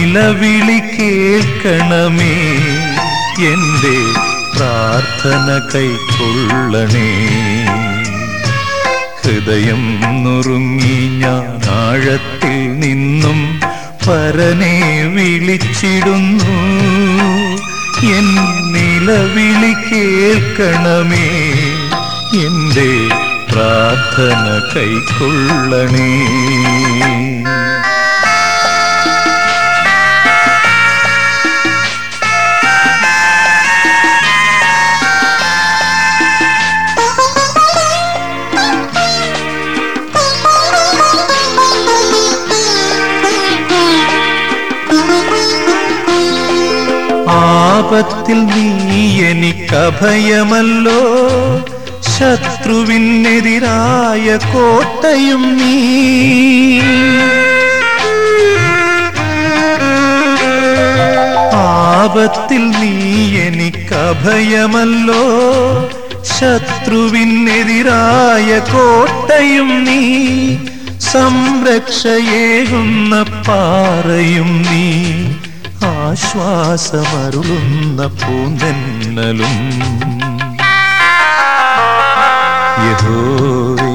നിലവിളി കേൾക്കണമേ എൻ്റെ പ്രാർത്ഥന കൈക്കൊള്ളണേ ഹൃദയം നുറുങ്ങി ഞാൻ ആഴത്തിൽ നിന്നും പരനെ വിളിച്ചിടുന്നു എൻ നിലവിളി കേൾക്കണമേ എൻ്റെ പ്രാർത്ഥന കൈക്കൊള്ളണേ ആപത്തിൽ നീ എനിക്കഭയമല്ലോ ശത്രുവിനെതിരായ കോട്ടയും നീ ആപത്തിൽ നീ എനിക്കഭയമല്ലോ ശത്രുവിനെതിരായ കോട്ടയും നീ സംരക്ഷയേകുന്ന പാറയും നീ ആശ്വാസമരുളുന്ന പൂന്തന്നലും യഹോവേ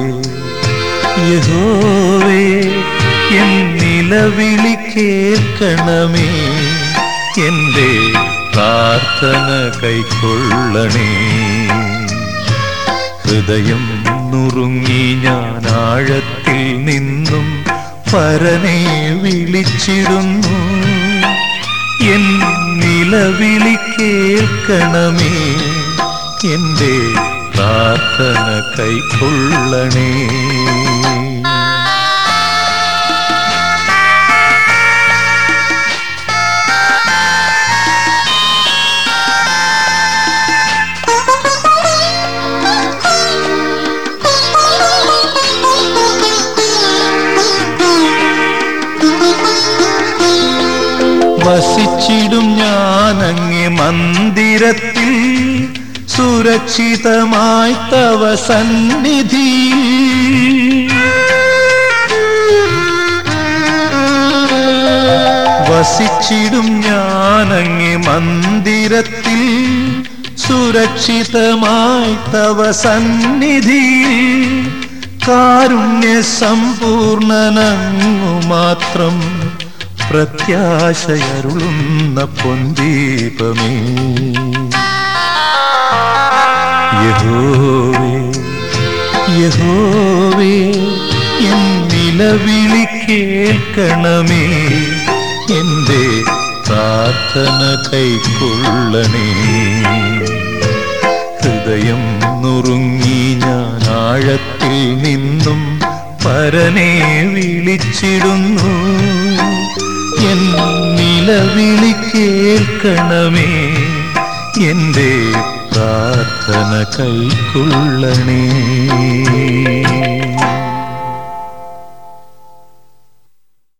യഹോവേ എൻ നിലവിളി കേൾക്കണമേ എൻ്റെ പ്രാർത്ഥന കൈക്കൊള്ളണേ ഹൃദയം നുറുങ്ങി ഞാൻ ആഴത്തിൽ നിന്നും പരനെ വിളിച്ചിടുന്നു എൻ നിലവിളി കേൾക്കണമേ എൻ്റെ പ്രാർത്ഥന കൈക്കൊള്ളണേ വസിച്ചിടും ഞാൻ അങ്ങേ മന്ദിരത്തിൽ സുരക്ഷിതമായി തവ സന്നിധി വസിച്ചിടും ഞാൻ അങ്ങേ മന്ദിരത്തിൽ സുരക്ഷിതമായി തവ സന്നിധി കാരുണ്യ സമ്പൂർണനങ്ങു മാത്രം പ്രത്യാശയരുളുന്ന പൊന്തീപമേ യഹോവേ യഹോവേ എൻ നിലവിളി കേൾക്കണമേ എൻ്റെ പ്രാർത്ഥന കൈക്കൊള്ളണേ ഹൃദയം നുറുങ്ങി ഞാൻ ആഴത്തിൽ നിന്നും പരനെ വിളിച്ചിടുന്നു എൻ നിലവിളി കേൾക്കണമേ എൻ്റെ പ്രാർത്ഥന കൈക്കൊള്ളണേ